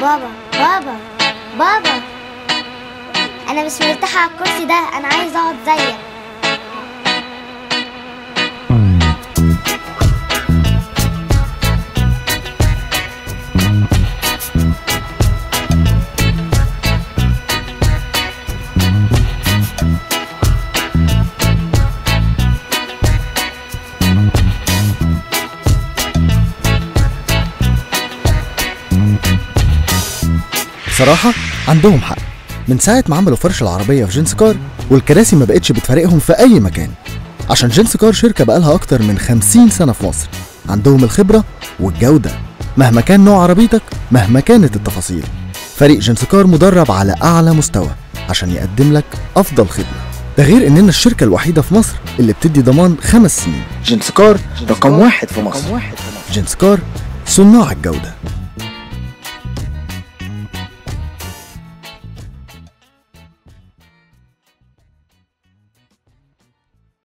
بابا بابا بابا انا مش مرتاحه على الكرسي ده انا عايز اقعد زيك بصراحة عندهم حق من ساعة ما عملوا فرش العربية في جنس كار والكراسي ما بقتش بتفارقهم في أي مكان عشان جنس كار شركة بقالها أكتر من 50 سنة في مصر عندهم الخبرة والجودة مهما كان نوع عربيتك مهما كانت التفاصيل فريق جنس كار مدرب على أعلى مستوى عشان يقدم لك أفضل خدمة ده غير إننا الشركة الوحيدة في مصر اللي بتدي ضمان خمس سنين جنس كار رقم واحد في مصر جنس كار صناع الجودة